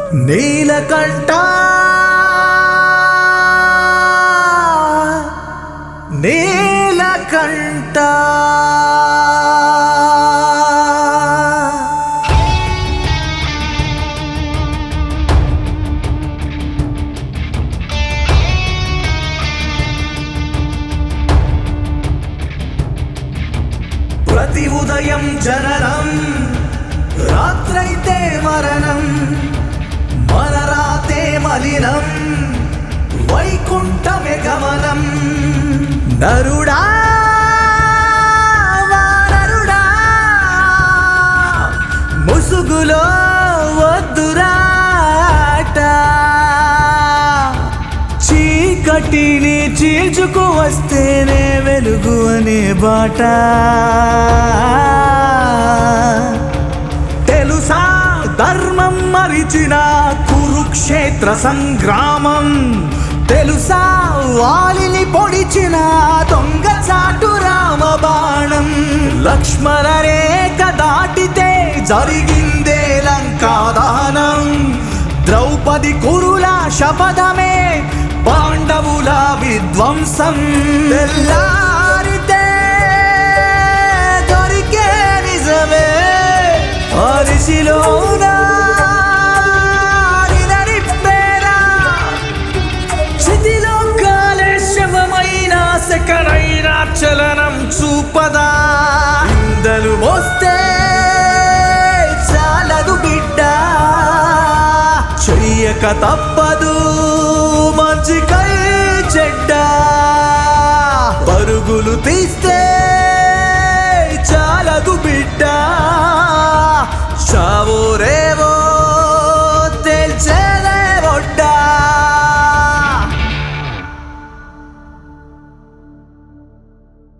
నీలకంఠ నీలకంఠ ప్రతి ఉదయం జననం రాత్రైతే మరణం మరరాతే మలినం వైకుంఠమే గమనం నరుడా వానరుడా ముసుగులో వద్దురాట చీకటిని చీల్చుకు వస్తేనే వెలుగు అనే బాట తెలుసా ధర్మం మరిచిన కురుక్షేత్ర సంగ్రామం తెలుసా వాలిని పొడిచిన దొంగ చాటు రామ బాణం లక్ష్మణ రేఖ దాటితే జరిగిందే లంకాదానం ద్రౌపది కురుల శపథమే పాండవుల విధ్వంసం తెల్లారితే దొరికే నిజమే అరిసిలోన నినరిప్పేరా. క్షితిలో కాలే శవమైన సెకనైన చలనం చూపదా ఇందలు మోస్తే చాలదు బిడ్డ చెయ్యక తప్పదు మంచి కై చెడ్డ పరుగులు తీస్తే